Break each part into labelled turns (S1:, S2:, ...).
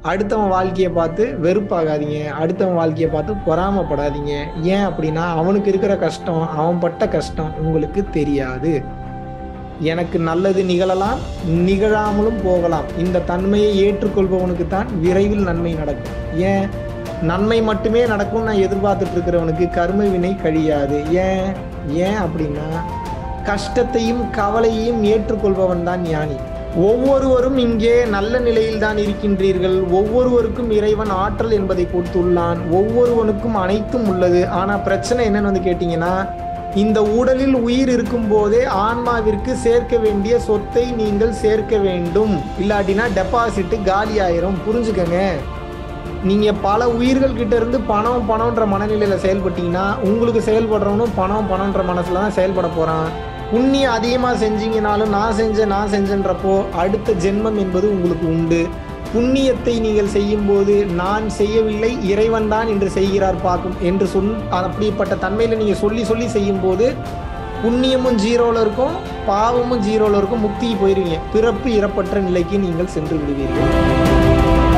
S1: அடுத்தவன் வாழ்க்கையை பார்த்து வெறுப்பாகாதீங்க அடுத்தவன் வாழ்க்கையை பார்த்து பொறாமப்படாதீங்க ஏன் அப்படின்னா அவனுக்கு இருக்கிற கஷ்டம் அவன் பட்ட கஷ்டம் உங்களுக்கு தெரியாது எனக்கு நல்லது நிகழலாம் நிகழாமலும் போகலாம் இந்த தன்மையை ஏற்றுக்கொள்பவனுக்கு தான் விரைவில் நன்மை நடக்கும் ஏன் நன்மை மட்டுமே நடக்கும் நான் எதிர்பார்த்துட்டு இருக்கிறவனுக்கு கர்ம வினை கழியாது ஏன் ஏன் அப்படின்னா கஷ்டத்தையும் கவலையையும் ஏற்றுக்கொள்பவன் தான் ஞானி ஒவ்வொருவரும் இங்கே நல்ல நிலையில் தான் இருக்கின்றீர்கள் ஒவ்வொருவருக்கும் இறைவன் ஆற்றல் என்பதை கொடுத்துள்ளான் ஒவ்வொருவனுக்கும் அனைத்தும் உள்ளது ஆனா பிரச்சனை என்னன்னு வந்து கேட்டீங்கன்னா இந்த உடலில் உயிர் இருக்கும் போதே ஆன்மாவிற்கு சேர்க்க வேண்டிய சொத்தை நீங்கள் சேர்க்க வேண்டும் இல்லாட்டினா டெபாசிட் காலி ஆயிரும் புரிஞ்சுக்கங்க நீங்க பல உயிர்கள் கிட்ட இருந்து பணம் பணம்ன்ற மனநிலையில செயல்பட்டீங்கன்னா உங்களுக்கு செயல்படுறவனும் பணம் பணம்ன்ற மனசுல தான் செயல்பட போறான் புண்ணியம் அதிகமா செஞ்சீங்கனாலும் நான் செஞ்சேன் நான் செஞ்சேன்றப்போ அடுத்த ஜென்மம் என்பது உங்களுக்கு உண்டு புண்ணியத்தை நீங்கள் செய்யும்போது நான் செய்யவில்லை இறைவன் தான் என்று செய்கிறார் பார்க்கும் என்று சொல் அப்படிப்பட்ட தன்மையில நீங்க சொல்லி சொல்லி செய்யும்போது புண்ணியமும் ஜீரோல இருக்கும் பாவமும் ஜீரோல இருக்கும் முக்தி போயிருவீங்க பிறப்பு இறப்பற்ற நிலைக்கு நீங்கள் சென்று விடுவீர்கள்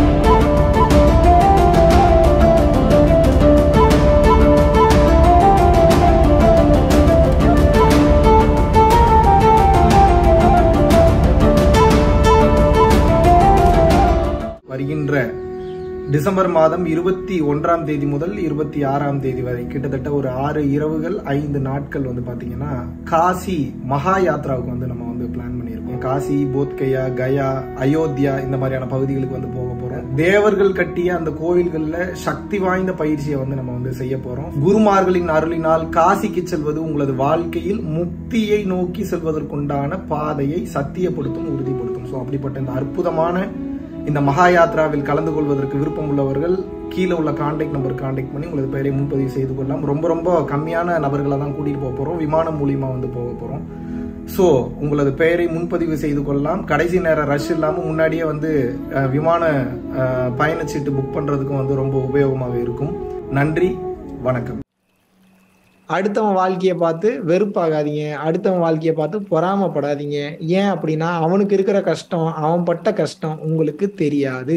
S2: வருகின்ற டிசம்பர் மாதம் இருபத்தி ஒன்றாம் தேதி முதல் இருபத்தி ஆறாம் தேதி வரை கிட்டத்தட்ட ஒரு ஆறு இரவுகள் ஐந்து நாட்கள் வந்து பாத்தீங்கன்னா காசி மகா யாத்ராவுக்கு வந்து நம்ம வந்து பிளான் பண்ணியிருக்கோம் காசி போத்கயா கயா அயோத்தியா இந்த மாதிரியான பகுதிகளுக்கு வந்து போக போறோம் தேவர்கள் கட்டிய அந்த கோவில்கள்ல சக்தி வாய்ந்த பயிற்சியை வந்து நம்ம வந்து செய்ய போறோம் குருமார்களின் அருளினால் காசிக்கு செல்வது உங்களது வாழ்க்கையில் முக்தியை நோக்கி செல்வதற்குண்டான பாதையை சத்தியப்படுத்தும் உறுதிப்படுத்தும் ஸோ அப்படிப்பட்ட இந்த அற்புதமான இந்த மகா யாத்ராவில் கலந்து கொள்வதற்கு விருப்பம் உள்ளவர்கள் கீழே உள்ள கான்டாக்ட் நம்பர் கான்டாக்ட் பண்ணி உங்களது பெயரை முன்பதிவு செய்து கொள்ளலாம் ரொம்ப ரொம்ப கம்மியான நபர்களை தான் கூட்டிட்டு போக போறோம் விமானம் மூலியமா வந்து போக போறோம் ஸோ உங்களது பெயரை முன்பதிவு செய்து கொள்ளலாம் கடைசி நேரம் ரஷ் இல்லாமல் முன்னாடியே வந்து அஹ், விமான அஹ், பயணச்சீட்டு புக் பண்றதுக்கும் வந்து ரொம்ப உபயோகமாக இருக்கும் நன்றி வணக்கம்
S1: அடுத்தவன் வாழ்க்கையை பார்த்து வெறுப்பாகாதீங்க அடுத்தவன் வாழ்க்கையை பார்த்து பொறாமப்படாதீங்க ஏன் அப்படின்னா அவனுக்கு இருக்கிற கஷ்டம் அவன் பட்ட கஷ்டம் உங்களுக்கு தெரியாது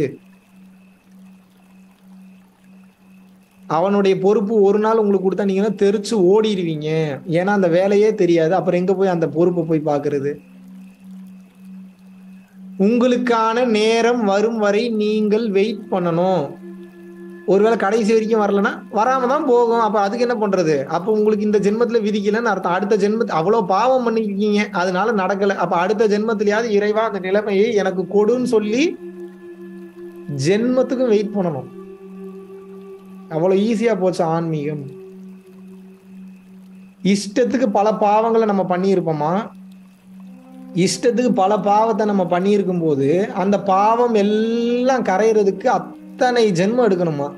S1: அவனுடைய பொறுப்பு ஒரு நாள் உங்களுக்கு கொடுத்தா நீங்க தெரிச்சு ஓடிடுவீங்க ஏன்னா அந்த வேலையே தெரியாது அப்புறம் எங்க போய் அந்த பொறுப்பை போய் பாக்குறது உங்களுக்கான நேரம் வரும் வரை நீங்கள் வெயிட் பண்ணணும் ஒருவேளை கடைசி வரைக்கும் வரலன்னா வராம தான் போகும் அப்ப அதுக்கு என்ன பண்றது அப்ப உங்களுக்கு இந்த ஜென்மத்துல விதிக்கலன்னு அர்த்தம் அடுத்த ஜென்மத்து அவ்வளவு பாவம் பண்ணிருக்கீங்க அதனால நடக்கல அப்ப அடுத்த ஜென்மத்திலயாவது இறைவா அந்த நிலைமையை எனக்கு கொடுன்னு சொல்லி ஜென்மத்துக்கும் வெயிட் பண்ணணும் அவ்வளவு ஈஸியா போச்சு ஆன்மீகம் இஷ்டத்துக்கு பல பாவங்களை நம்ம பண்ணியிருப்போமா இஷ்டத்துக்கு பல பாவத்தை நம்ம பண்ணியிருக்கும் போது அந்த பாவம் எல்லாம் கரையிறதுக்கு அத்தனை ஜென்மம் எடுக்கணுமா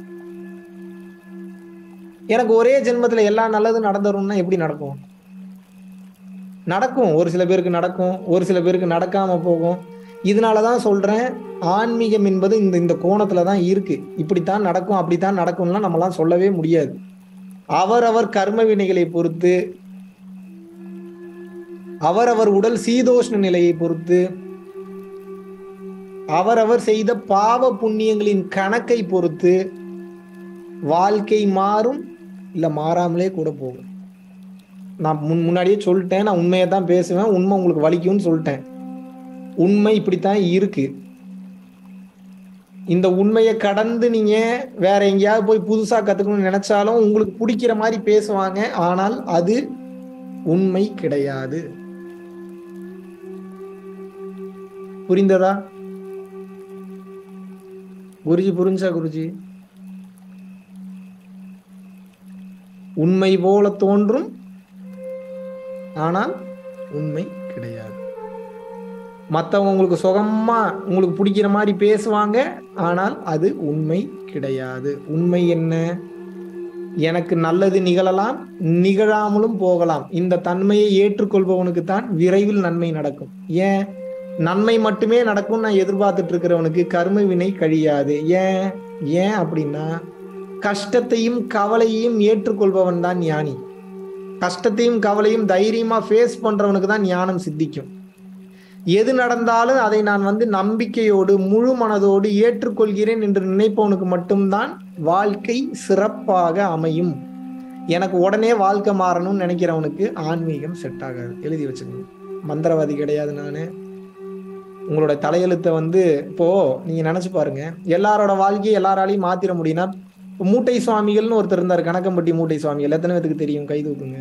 S1: எனக்கு ஒரே ஜென்மத்துல எல்லா நல்லதும் நடந்துரும்னா எப்படி நடக்கும் நடக்கும் ஒரு சில பேருக்கு நடக்கும் ஒரு சில பேருக்கு நடக்காம போகும் இதனாலதான் சொல்றேன் ஆன்மீகம் என்பது இந்த இந்த கோணத்துல தான் இருக்கு இப்படித்தான் நடக்கும் அப்படித்தான் நடக்கும்லாம் நம்மளாம் சொல்லவே முடியாது அவரவர் கர்ம வினைகளை பொறுத்து அவரவர் உடல் சீதோஷ்ண நிலையை பொறுத்து அவரவர் செய்த பாவ புண்ணியங்களின் கணக்கை பொறுத்து வாழ்க்கை மாறும் இல்ல மாறாமலே கூட போகும் நான் முன் முன்னாடியே சொல்லிட்டேன் நான் உண்மையை தான் பேசுவேன் உண்மை உங்களுக்கு வலிக்கும்னு சொல்லிட்டேன் உண்மை இப்படித்தான் இருக்கு இந்த உண்மையை கடந்து நீங்க வேற எங்கேயாவது போய் புதுசா கத்துக்கணும்னு நினைச்சாலும் உங்களுக்கு பிடிக்கிற மாதிரி பேசுவாங்க ஆனால் அது உண்மை கிடையாது புரிந்ததா குருஜி புரிஞ்சா குருஜி உண்மை போல தோன்றும் ஆனால் உண்மை கிடையாது மற்றவங்க உங்களுக்கு சுகமா உங்களுக்கு பிடிக்கிற மாதிரி பேசுவாங்க ஆனால் அது உண்மை கிடையாது உண்மை என்ன எனக்கு நல்லது நிகழலாம் நிகழாமலும் போகலாம் இந்த தன்மையை ஏற்றுக்கொள்பவனுக்கு தான் விரைவில் நன்மை நடக்கும் ஏன் நன்மை மட்டுமே நடக்கும் நான் எதிர்பார்த்துட்டு இருக்கிறவனுக்கு கர்ம வினை கழியாது ஏன் ஏன் அப்படின்னா கஷ்டத்தையும் கவலையையும் ஏற்றுக்கொள்பவன் தான் ஞானி கஷ்டத்தையும் கவலையும் தைரியமா ஃபேஸ் பண்றவனுக்கு தான் ஞானம் சித்திக்கும் எது நடந்தாலும் அதை நான் வந்து நம்பிக்கையோடு முழு மனதோடு ஏற்றுக்கொள்கிறேன் என்று நினைப்பவனுக்கு மட்டும்தான் வாழ்க்கை சிறப்பாக அமையும் எனக்கு உடனே வாழ்க்கை மாறணும்னு நினைக்கிறவனுக்கு ஆன்மீகம் செட் ஆகாது எழுதி வச்சுக்கணும் மந்திரவாதி கிடையாது நான் உங்களோட தலையெழுத்தை வந்து இப்போ நீங்க நினைச்சு பாருங்க எல்லாரோட வாழ்க்கையை எல்லாராலையும் மாத்திர முடியும்னா இப்போ மூட்டை சுவாமிகள்னு ஒருத்தர் இருந்தார் கணக்கம்பட்டி மூட்டை சுவாமிகள் எத்தனை பேத்துக்கு தெரியும் கை தூக்குங்க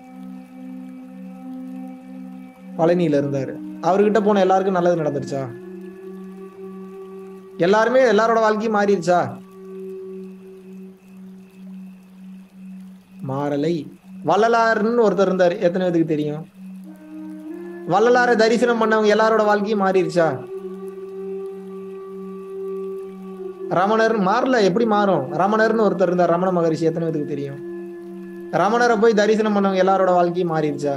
S1: பழனியில இருந்தாரு அவர்கிட்ட போன எல்லாருக்கும் நல்லது நடந்துருச்சா எல்லாருமே எல்லாரோட வாழ்க்கையும் மாறிடுச்சா மாறலை வள்ளலார்னு ஒருத்தர் இருந்தார் எத்தனை பேத்துக்கு தெரியும் வள்ளலாரை தரிசனம் பண்ணவங்க எல்லாரோட வாழ்க்கையும் மாறிடுச்சா ரமணர் மாறல எப்படி மாறும் ரமணர்னு ஒருத்தர் இருந்தார் ரமண மகரிஷி எத்தனை பேத்துக்கு தெரியும் ரமணரை போய் தரிசனம் பண்ணவங்க எல்லாரோட வாழ்க்கையும் மாறிடுச்சா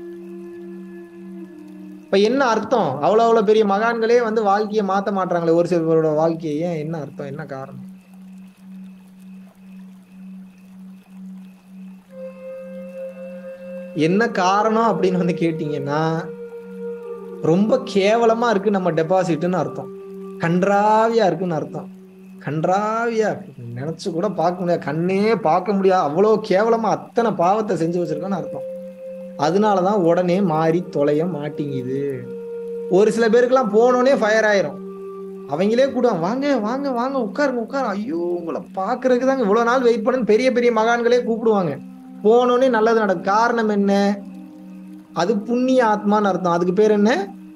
S1: இப்ப என்ன அர்த்தம் அவ்வளவு அவ்வளவு பெரிய மகான்களே வந்து வாழ்க்கையை மாத்த மாட்டாங்களே ஒரு சில பேரோட வாழ்க்கையை ஏன் என்ன அர்த்தம் என்ன காரணம் என்ன காரணம் அப்படின்னு வந்து கேட்டீங்கன்னா ரொம்ப கேவலமா இருக்கு நம்ம டெபாசிட்னு அர்த்தம் கன்றாவியா இருக்குன்னு அர்த்தம் கன்றாவியா நினைச்சு கூட பார்க்க முடியாது கண்ணே பார்க்க முடியாது அவ்வளோ கேவலமா அத்தனை பாவத்தை செஞ்சு வச்சிருக்கோன்னு அர்த்தம் அதனாலதான் உடனே மாறி தொலைய மாட்டேங்குது ஒரு சில பேருக்கெல்லாம் போனோடனே ஃபயர் ஆயிரும் அவங்களே கூட வாங்க வாங்க வாங்க உட்காருங்க உட்காரு ஐயோ உங்களை பாக்குறதுக்கு தாங்க இவ்வளவு நாள் வெயிட் பண்ணுன்னு பெரிய பெரிய மகான்களே கூப்பிடுவாங்க போனோடனே நல்லது நடக்கும் காரணம் என்ன அது புண்ணிய ஆத்மான்னு அர்த்தம் அதுக்கு பேர் என்ன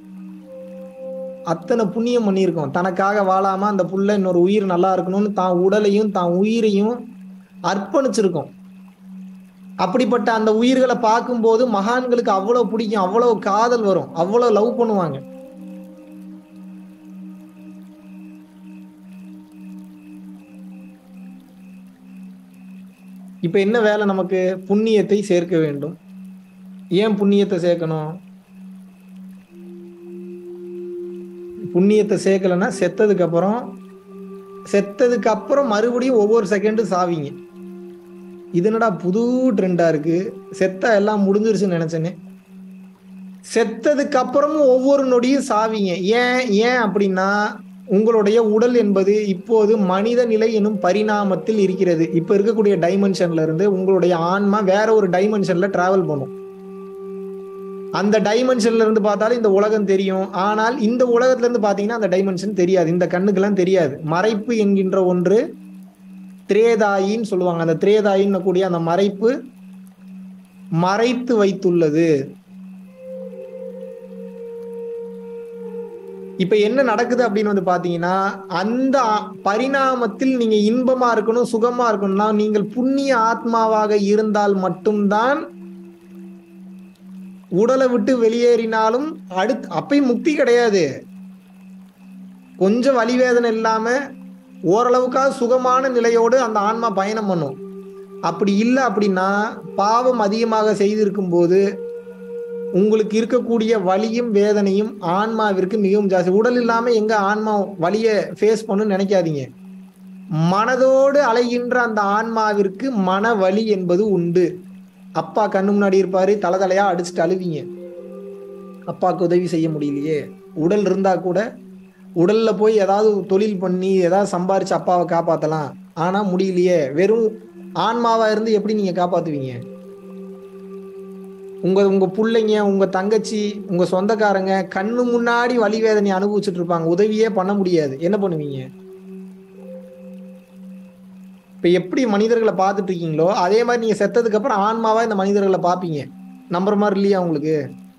S1: அத்தனை புண்ணியம் பண்ணியிருக்கோம் தனக்காக வாழாம அந்த புள்ள இன்னொரு உயிர் நல்லா இருக்கணும்னு தான் உடலையும் தான் உயிரையும் அர்ப்பணிச்சிருக்கோம் அப்படிப்பட்ட அந்த உயிர்களை பார்க்கும்போது மகான்களுக்கு அவ்வளவு பிடிக்கும் அவ்வளவு காதல் வரும் அவ்வளவு லவ் பண்ணுவாங்க இப்ப என்ன வேலை நமக்கு புண்ணியத்தை சேர்க்க வேண்டும் ஏன் புண்ணியத்தை சேர்க்கணும் புண்ணியத்தை சேர்க்கலைன்னா செத்ததுக்கு அப்புறம் செத்ததுக்கு அப்புறம் மறுபடியும் ஒவ்வொரு செகண்டும் சாவீங்க இது என்னடா புது ட்ரெண்டா இருக்கு செத்தா எல்லாம் முடிஞ்சிருச்சுன்னு நினைச்சேனே செத்ததுக்கு அப்புறமும் ஒவ்வொரு நொடியும் சாவீங்க ஏன் ஏன் அப்படின்னா உங்களுடைய உடல் என்பது இப்போது மனித நிலை எனும் பரிணாமத்தில் இருக்கிறது இப்ப இருக்கக்கூடிய டைமென்ஷன்ல இருந்து உங்களுடைய ஆன்மா வேற ஒரு டைமென்ஷன்ல டிராவல் பண்ணும் அந்த டைமென்ஷன்ல இருந்து பார்த்தாலும் இந்த உலகம் தெரியும் ஆனால் இந்த உலகத்துல இருந்து பாத்தீங்கன்னா அந்த டைமென்ஷன் தெரியாது இந்த கண்ணுக்கெல்லாம் தெரியாது மறைப்பு என்கின்ற ஒன்று திரேதாயின்னு சொல்லுவாங்க அந்த திரேதாயின்னு கூடிய அந்த மறைப்பு மறைத்து வைத்துள்ளது இப்ப என்ன நடக்குது அப்படின்னு வந்து பாத்தீங்கன்னா அந்த பரிணாமத்தில் நீங்க இன்பமா இருக்கணும் சுகமா இருக்கணும்னா நீங்கள் புண்ணிய ஆத்மாவாக இருந்தால் மட்டும்தான் உடலை விட்டு வெளியேறினாலும் அடுத்து அப்பயும் முக்தி கிடையாது கொஞ்சம் வலிவேதனை இல்லாம ஓரளவுக்காக சுகமான நிலையோடு அந்த ஆன்மா பயணம் பண்ணும் அப்படி இல்லை அப்படின்னா பாவம் அதிகமாக செய்திருக்கும் போது உங்களுக்கு இருக்கக்கூடிய வலியும் வேதனையும் ஆன்மாவிற்கு மிகவும் ஜாஸ்தி உடல் இல்லாம எங்க ஆன்மா வலிய ஃபேஸ் பண்ணுன்னு நினைக்காதீங்க மனதோடு அலைகின்ற அந்த ஆன்மாவிற்கு மன வலி என்பது உண்டு அப்பா கண்ணு முன்னாடி இருப்பாரு தலை தலையா அடிச்சுட்டு அழுவீங்க அப்பாவுக்கு உதவி செய்ய முடியலையே உடல் இருந்தா கூட உடல்ல போய் ஏதாவது தொழில் பண்ணி ஏதாவது சம்பாரிச்சு அப்பாவை காப்பாத்தலாம் ஆனா முடியலையே வெறும் ஆன்மாவா இருந்து எப்படி நீங்க காப்பாத்துவீங்க உங்க உங்க பிள்ளைங்க உங்க தங்கச்சி உங்க சொந்தக்காரங்க கண்ணு முன்னாடி வலி வேதனை அனுபவிச்சுட்டு இருப்பாங்க உதவியே பண்ண முடியாது என்ன பண்ணுவீங்க இப்ப எப்படி மனிதர்களை பார்த்துட்டு இருக்கீங்களோ அதே மாதிரி நீங்க செத்ததுக்கு அப்புறம் ஆன்மாவா இந்த மனிதர்களை பார்ப்பீங்க நம்புற மாதிரி இல்லையா உங்களுக்கு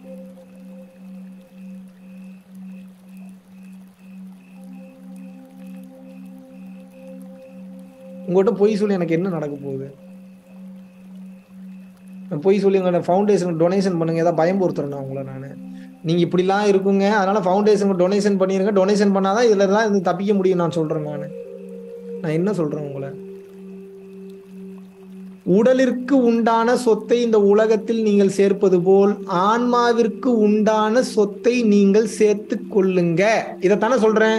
S1: உங்கள்கிட்ட பொய் சொல்லி எனக்கு என்ன நடக்க போகுது பொய் சொல்லி உங்களோட ஃபவுண்டேஷனுக்கு டொனேஷன் பண்ணுங்க ஏதாவது பயம்படுத்துறேன் உங்களை நான் நீங்க இப்படிலாம் இருக்குங்க அதனால ஃபவுண்டேஷனுக்கு டொனேஷன் பண்ணிருங்க டொனேஷன் பண்ணாதான் இதுல தான் இது தப்பிக்க முடியும் நான் சொல்றேன் நான் நான் என்ன சொல்றேன் உங்களை உடலிற்கு உண்டான சொத்தை இந்த உலகத்தில் நீங்கள் சேர்ப்பது போல் ஆன்மாவிற்கு உண்டான சொத்தை நீங்கள் சேர்த்து கொள்ளுங்க இதைத்தானே சொல்றேன்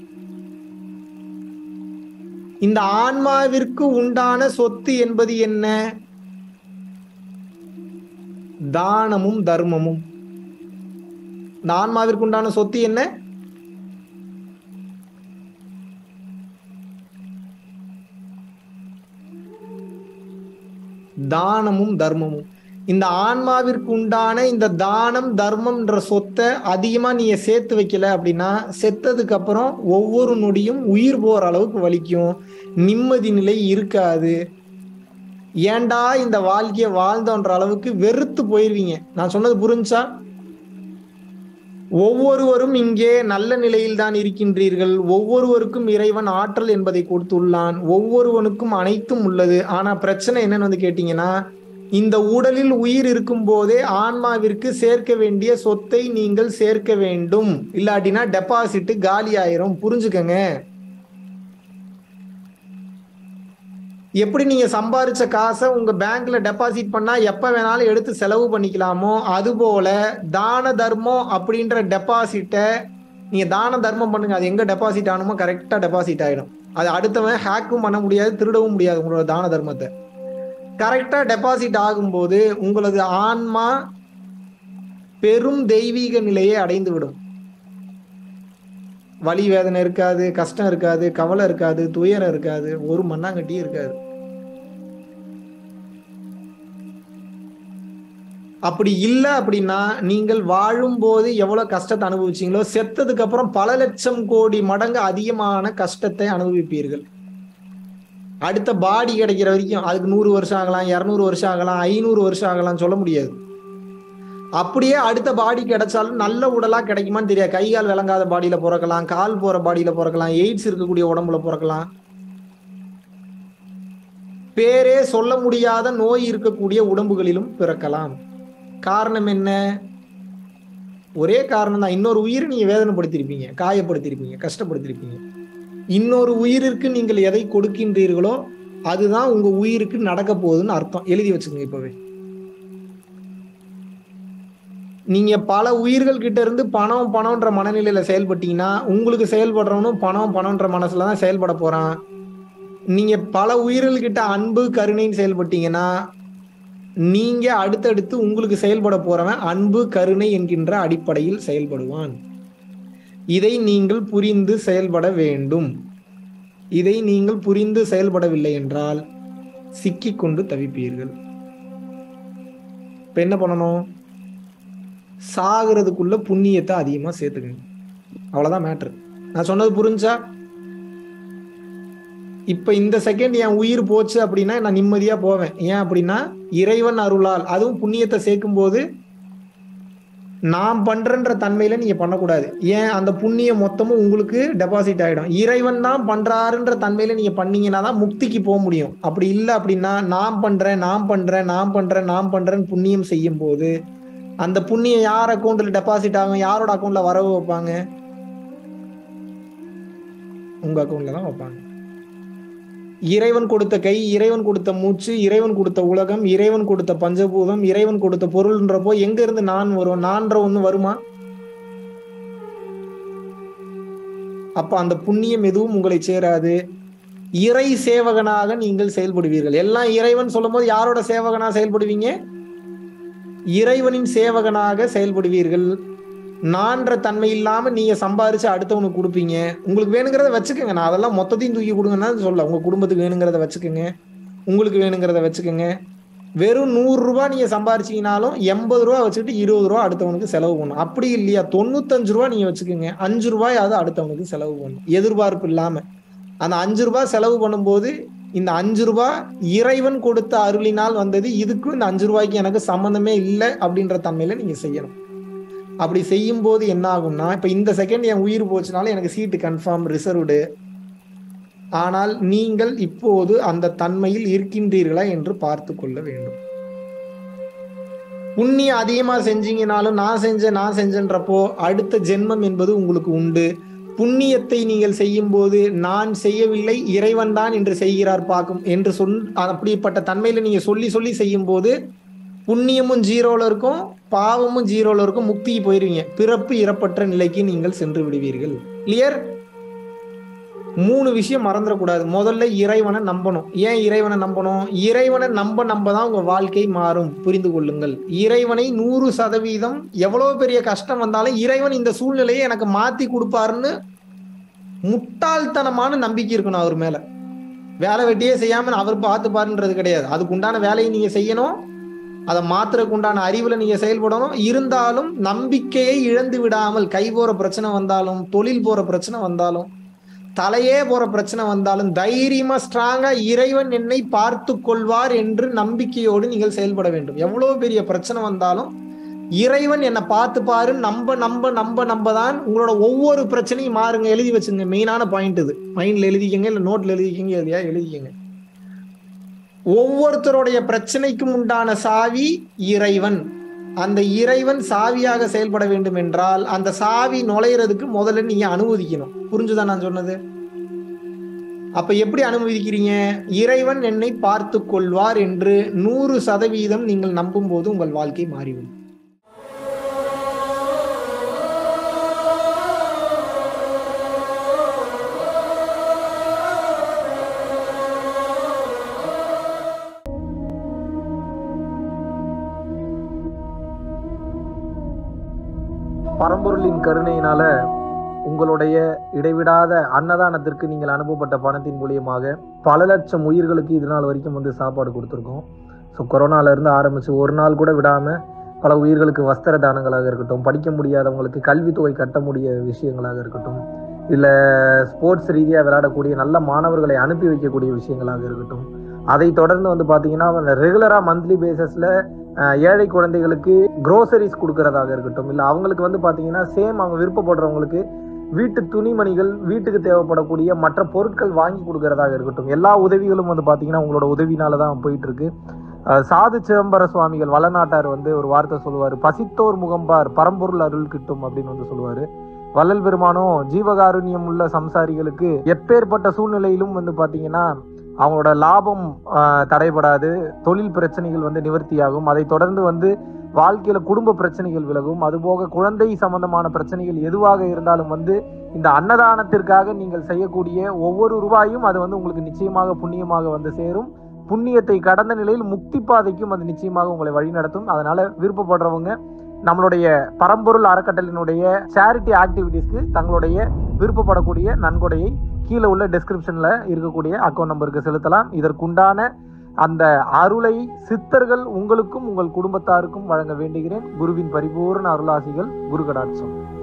S1: இந்த ஆன்மாவிற்கு உண்டான சொத்து என்பது என்ன தானமும் தர்மமும் இந்த ஆன்மாவிற்கு உண்டான சொத்து என்ன தானமும் தர்மமும் இந்த ஆன்மாவிற்கு உண்டான இந்த தானம் தர்மம்ன்ற சொத்தை அதிகமா நீங்க சேர்த்து வைக்கல அப்படின்னா செத்ததுக்கு அப்புறம் ஒவ்வொரு நொடியும் உயிர் போற அளவுக்கு வலிக்கும் நிம்மதி நிலை இருக்காது ஏன்டா இந்த வாழ்க்கையை வாழ்ந்தோன்ற அளவுக்கு வெறுத்து போயிருவீங்க நான் சொன்னது புரிஞ்சா ஒவ்வொருவரும் இங்கே நல்ல நிலையில் தான் இருக்கின்றீர்கள் ஒவ்வொருவருக்கும் இறைவன் ஆற்றல் என்பதை கொடுத்துள்ளான் ஒவ்வொருவனுக்கும் அனைத்தும் உள்ளது ஆனா பிரச்சனை என்னன்னு வந்து கேட்டீங்கன்னா இந்த உடலில் உயிர் இருக்கும் போதே ஆன்மாவிற்கு சேர்க்க வேண்டிய சொத்தை நீங்கள் சேர்க்க வேண்டும் இல்லாட்டினா டெபாசிட் காலி ஆயிரும் புரிஞ்சுக்கங்க எப்படி நீங்க சம்பாரிச்ச காசை உங்க பேங்க்ல டெபாசிட் பண்ணா எப்ப வேணாலும் எடுத்து செலவு பண்ணிக்கலாமோ அதுபோல தான தர்மம் அப்படின்ற டெபாசிட்டை நீங்க தான தர்மம் பண்ணுங்க அது எங்க டெபாசிட் ஆகணுமோ கரெக்டா டெபாசிட் ஆயிடும் அது அடுத்தவன் ஹேக்கும் பண்ண முடியாது திருடவும் முடியாது உங்களோட தான தர்மத்தை கரெக்டா டெபாசிட் ஆகும்போது உங்களது ஆன்மா பெரும் தெய்வீக நிலையை அடைந்து விடும் வலி வேதனை இருக்காது கஷ்டம் இருக்காது கவலை இருக்காது துயரம் இருக்காது ஒரு மண்ணாங்கட்டியும் இருக்காது அப்படி இல்லை அப்படின்னா நீங்கள் வாழும்போது எவ்வளவு கஷ்டத்தை அனுபவிச்சீங்களோ செத்ததுக்கு அப்புறம் பல லட்சம் கோடி மடங்கு அதிகமான கஷ்டத்தை அனுபவிப்பீர்கள் அடுத்த பாடி கிடைக்கிற வரைக்கும் அதுக்கு நூறு வருஷம் ஆகலாம் இரநூறு வருஷம் ஆகலாம் ஐநூறு வருஷம் ஆகலாம் சொல்ல முடியாது அப்படியே அடுத்த பாடி கிடைச்சாலும் நல்ல உடலா கிடைக்குமான்னு தெரியாது கை கால் விளங்காத பாடியில பிறக்கலாம் கால் போற பாடியில பிறக்கலாம் எய்ட்ஸ் இருக்கக்கூடிய உடம்புல பிறக்கலாம் பேரே சொல்ல முடியாத நோய் இருக்கக்கூடிய உடம்புகளிலும் பிறக்கலாம் காரணம் என்ன ஒரே காரணம் தான் இன்னொரு உயிரை நீங்க வேதனைப்படுத்திருப்பீங்க காயப்படுத்திருப்பீங்க கஷ்டப்படுத்திருப்பீங்க இன்னொரு உயிருக்கு நீங்கள் எதை கொடுக்கின்றீர்களோ அதுதான் உங்க உயிருக்கு நடக்க போகுதுன்னு அர்த்தம் எழுதி வச்சுக்கோங்க இப்பவே நீங்க பல உயிர்கள் கிட்ட இருந்து பணம் பணம்ன்ற மனநிலையில செயல்பட்டீங்கன்னா உங்களுக்கு செயல்படுறவனும் பணம் பணம்ன்ற மனசுல தான் செயல்பட போறான் நீங்க பல உயிர்கள் கிட்ட அன்பு கருணைன்னு செயல்பட்டீங்கன்னா நீங்க அடுத்தடுத்து உங்களுக்கு செயல்பட போறவன் அன்பு கருணை என்கின்ற அடிப்படையில் செயல்படுவான் இதை நீங்கள் புரிந்து செயல்பட வேண்டும் இதை நீங்கள் புரிந்து செயல்படவில்லை என்றால் சிக்கிக்கொண்டு தவிப்பீர்கள் இப்ப என்ன பண்ணணும் சாகிறதுக்குள்ள புண்ணியத்தை அதிகமா சேர்த்துக்கணும் அவ்வளவுதான் மேட்ரு நான் சொன்னது புரிஞ்சா இப்ப இந்த செகண்ட் என் உயிர் போச்சு அப்படின்னா நான் நிம்மதியா போவேன் ஏன் அப்படின்னா இறைவன் அருளால் அதுவும் புண்ணியத்தை சேர்க்கும் போது நான் பண்றன்ற தன்மையில நீங்க பண்ணக்கூடாது ஏன் அந்த புண்ணியம் மொத்தமும் உங்களுக்கு டெபாசிட் ஆயிடும் இறைவன் தான் பண்றாருன்ற தன்மையில நீங்க பண்ணீங்கன்னா தான் முக்திக்கு போக முடியும் அப்படி இல்லை அப்படின்னா நான் பண்றேன் நான் பண்றேன் நான் பண்றேன் நான் பண்றேன்னு புண்ணியம் செய்யும் போது அந்த புண்ணியம் யார் அக்கௌண்ட்ல டெபாசிட் ஆகும் யாரோட அக்கௌண்ட்ல வரவு வைப்பாங்க உங்க அக்கௌண்ட்ல தான் வைப்பாங்க இறைவன் கொடுத்த கை இறைவன் கொடுத்த மூச்சு இறைவன் கொடுத்த உலகம் இறைவன் கொடுத்த பஞ்சபூதம் இறைவன் கொடுத்த பொருள்ன்றப்போ எங்க இருந்து நான் வரும் நான்ற ஒண்ணு வருமா அப்ப அந்த புண்ணியம் எதுவும் உங்களை சேராது இறை சேவகனாக நீங்கள் செயல்படுவீர்கள் எல்லாம் இறைவன் சொல்லும் போது யாரோட சேவகனா செயல்படுவீங்க இறைவனின் சேவகனாக செயல்படுவீர்கள் நான்ற தன்மை இல்லாம நீங்க சம்பாரிச்சு அடுத்தவனுக்கு கொடுப்பீங்க உங்களுக்கு வேணுங்கிறத வச்சுக்கோங்க நான் அதெல்லாம் மொத்தத்தையும் தூக்கி கொடுங்கன்னா சொல்ல உங்க குடும்பத்துக்கு வேணுங்கிறத வச்சுக்கோங்க உங்களுக்கு வேணுங்கிறத வச்சுக்கோங்க வெறும் நூறு ரூபாய் நீங்க சம்பாரிச்சீங்கனாலும் எண்பது ரூபா வச்சுக்கிட்டு இருபது ரூபா அடுத்தவனுக்கு செலவு பண்ணும் அப்படி இல்லையா தொண்ணூத்தஞ்சு ரூபா நீங்க வச்சுக்கோங்க அஞ்சு ரூபாயாவது அடுத்தவனுக்கு செலவு பண்ணும் எதிர்பார்ப்பு இல்லாம அந்த அஞ்சு ரூபாய் செலவு பண்ணும்போது இந்த அஞ்சு ரூபாய் இறைவன் கொடுத்த அருளினால் வந்தது இதுக்கும் இந்த அஞ்சு ரூபாய்க்கு எனக்கு சம்மந்தமே இல்லை அப்படின்ற தன்மையில நீங்க செய்யணும் அப்படி செய்யும் போது என்ன ஆகும்னா இப்ப இந்த செகண்ட் என் உயிர் போச்சுனாலும் எனக்கு சீட்டு கன்ஃபார்ம் ரிசர்வ்டு ஆனால் நீங்கள் இப்போது அந்த தன்மையில் இருக்கின்றீர்களா என்று பார்த்து கொள்ள வேண்டும் புண்ணியம் அதிகமா செஞ்சீங்கனாலும் நான் செஞ்சேன் நான் செஞ்சேன்றப்போ அடுத்த ஜென்மம் என்பது உங்களுக்கு உண்டு புண்ணியத்தை நீங்கள் செய்யும் போது நான் செய்யவில்லை இறைவன் தான் என்று செய்கிறார் பார்க்கும் என்று சொல் அப்படிப்பட்ட தன்மையில நீங்க சொல்லி சொல்லி செய்யும் போது புண்ணியமும் ஜீரோல இருக்கும் பாவமும் ஜீரோல இருக்கும் முக்திக்கு போயிருவீங்க பிறப்பு இறப்பற்ற நிலைக்கு நீங்கள் சென்று விடுவீர்கள் கிளியர் மூணு விஷயம் மறந்துடக்கூடாது முதல்ல இறைவனை நம்பணும் ஏன் இறைவனை நம்பணும் இறைவனை நம்ப நம்ப தான் உங்க வாழ்க்கை மாறும் புரிந்து கொள்ளுங்கள் இறைவனை நூறு சதவீதம் எவ்வளவு பெரிய கஷ்டம் வந்தாலும் இறைவன் இந்த சூழ்நிலையை எனக்கு மாத்தி கொடுப்பாருன்னு முட்டாள்தனமான நம்பிக்கை இருக்கணும் அவர் மேல வேலை வெட்டியே செய்யாம அவர் பார்த்து பாருன்றது கிடையாது அதுக்கு உண்டான வேலையை நீங்க செய்யணும் அதை மாத்துறதுக்கு உண்டான அறிவுல நீங்க செயல்படணும் இருந்தாலும் நம்பிக்கையை இழந்து விடாமல் கை போற பிரச்சனை வந்தாலும் தொழில் போற பிரச்சனை வந்தாலும் தலையே போற பிரச்சனை வந்தாலும் தைரியமா ஸ்ட்ராங்கா இறைவன் என்னை பார்த்து கொள்வார் என்று நம்பிக்கையோடு நீங்கள் செயல்பட வேண்டும் எவ்வளவு பெரிய பிரச்சனை வந்தாலும் இறைவன் என்னை பார்த்து பாரு நம்ப நம்ப நம்ப நம்ப தான் உங்களோட ஒவ்வொரு பிரச்சனையும் மாறுங்க எழுதி வச்சுங்க மெயினான பாயிண்ட் இது மைண்ட்ல எழுதிக்கங்க இல்ல நோட்ல எழுதிக்கங்க எதையா எழுதிக்கங்க ஒவ்வொருத்தருடைய பிரச்சனைக்கும் உண்டான சாவி இறைவன் அந்த இறைவன் சாவியாக செயல்பட வேண்டும் என்றால் அந்த சாவி நுழையிறதுக்கு முதல்ல நீங்க அனுமதிக்கணும் புரிஞ்சுதா நான் சொன்னது அப்ப எப்படி அனுமதிக்கிறீங்க இறைவன் என்னை பார்த்து கொள்வார் என்று நூறு சதவீதம் நீங்கள் நம்பும் போது உங்கள் வாழ்க்கை மாறிவிடும்
S2: பரம்பொருளின் கருணையினால உங்களுடைய இடைவிடாத அன்னதானத்திற்கு நீங்கள் அனுப்பப்பட்ட பணத்தின் மூலியமாக பல லட்சம் உயிர்களுக்கு இது நாள் வரைக்கும் வந்து சாப்பாடு கொடுத்துருக்கோம் ஸோ கொரோனால இருந்து ஆரம்பிச்சு ஒரு நாள் கூட விடாம பல உயிர்களுக்கு வஸ்திர தானங்களாக இருக்கட்டும் படிக்க முடியாதவங்களுக்கு கல்வித்தொகை கட்ட முடிய விஷயங்களாக இருக்கட்டும் இல்லை ஸ்போர்ட்ஸ் ரீதியாக விளையாடக்கூடிய நல்ல மாணவர்களை அனுப்பி வைக்கக்கூடிய விஷயங்களாக இருக்கட்டும் அதை தொடர்ந்து வந்து பார்த்தீங்கன்னா ரெகுலராக மந்த்லி பேசிஸில் ஏழை குழந்தைகளுக்கு க்ரோசரிஸ் கொடுக்கறதாக இருக்கட்டும் இல்லை அவங்களுக்கு வந்து பார்த்தீங்கன்னா சேம் அவங்க விருப்பப்படுறவங்களுக்கு வீட்டு துணிமணிகள் வீட்டுக்கு தேவைப்படக்கூடிய மற்ற பொருட்கள் வாங்கி கொடுக்கறதாக இருக்கட்டும் எல்லா உதவிகளும் வந்து பார்த்தீங்கன்னா உங்களோட உதவினால தான் போயிட்டு இருக்கு அஹ் சாது சிதம்பர சுவாமிகள் வளநாட்டார் வந்து ஒரு வார்த்தை சொல்லுவார் பசித்தோர் முகம்பார் பரம்பொருள் அருள் கிட்டும் அப்படின்னு வந்து சொல்லுவாரு வள்ளல் பெருமானும் ஜீவகாருண்யம் உள்ள சம்சாரிகளுக்கு எப்பேற்பட்ட சூழ்நிலையிலும் வந்து பாத்தீங்கன்னா அவங்களோட லாபம் ஆஹ், தடைபடாது தொழில் பிரச்சனைகள் வந்து நிவர்த்தியாகும் அதை தொடர்ந்து வந்து வாழ்க்கையில குடும்ப பிரச்சனைகள் விலகும் அதுபோக குழந்தை சம்பந்தமான பிரச்சனைகள் எதுவாக இருந்தாலும் வந்து இந்த அன்னதானத்திற்காக நீங்கள் செய்யக்கூடிய ஒவ்வொரு ரூபாயும் அது வந்து உங்களுக்கு நிச்சயமாக புண்ணியமாக வந்து சேரும் புண்ணியத்தை கடந்த நிலையில் முக்தி பாதைக்கும் அது நிச்சயமாக உங்களை வழிநடத்தும் அதனால விருப்பப்படுறவங்க நம்மளுடைய பரம்பொருள் அறக்கட்டளினுடைய சேரிட்டி ஆக்டிவிட்டீஸ்க்கு தங்களுடைய விருப்பப்படக்கூடிய நன்கொடையை கீழே உள்ள டெஸ்கிரிப்ஷன்ல இருக்கக்கூடிய அக்கௌண்ட் நம்பருக்கு செலுத்தலாம் இதற்குண்டான அந்த அருளை சித்தர்கள் உங்களுக்கும் உங்கள் குடும்பத்தாருக்கும் வழங்க வேண்டுகிறேன் குருவின் பரிபூர்ண அருளாசிகள் குரு கடாட்சம்